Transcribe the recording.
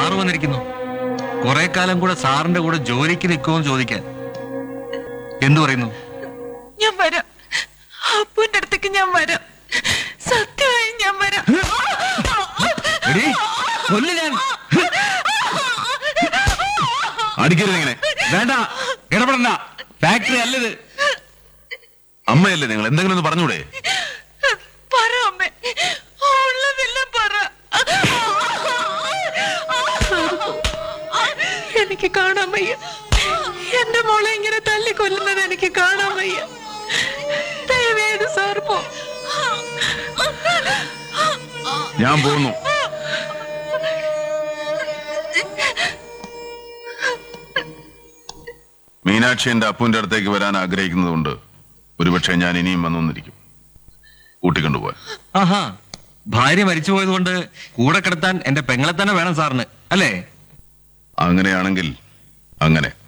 sir വന്നിരിക്കുന്നു കുറെ കാലം കൂടെ സാറിന്റെ കൂടെ ജോലിക്ക് നിൽക്കുമോ ചോദിക്കാൻ എന്തു പറയുന്നു ഞാൻ വരാം അപ്പുവിന്റെ അടുത്തേക്ക് ഞാൻ വരാം സത്യമായി ഞാൻ വരാം എടീ, കൊല്ല് ഞാൻ അടിക്കരുത് ഇങ്ങനെ വേണ്ട ഇടപെടണ്ട ഫാക്ടറി അല്ലത് അമ്മയല്ലേ നിങ്ങൾ എന്തെങ്കിലും ഒന്ന് പറഞ്ഞൂടെ പറ അമ്മേ ഉള്ളതെല്ലാം പറ എനിക്ക് കാണാൻ വയ്യ എന്റെ മോളെ ഇങ്ങനെ തല്ലി കൊല്ലുന്നത് എനിക്ക് കാണാൻ വയ്യ ദയവേത് സാർ പോ ഞാൻ പോകുന്നു മീനാക്ഷി എന്റെ അപ്പുവിന്റെ അടുത്തേക്ക് വരാൻ ആഗ്രഹിക്കുന്നതുകൊണ്ട് ഒരുപക്ഷെ ഞാൻ ഇനിയും വന്നൊന്നിരിക്കും കൂട്ടിക്കൊണ്ടുപോവാൻ ആഹാ ഭാര്യ മരിച്ചു പോയതുകൊണ്ട് കൂടെ കിടത്താൻ എന്റെ പെങ്ങളെ തന്നെ വേണം സാറിന് അല്ലേ അങ്ങനെയാണെങ്കിൽ അങ്ങനെ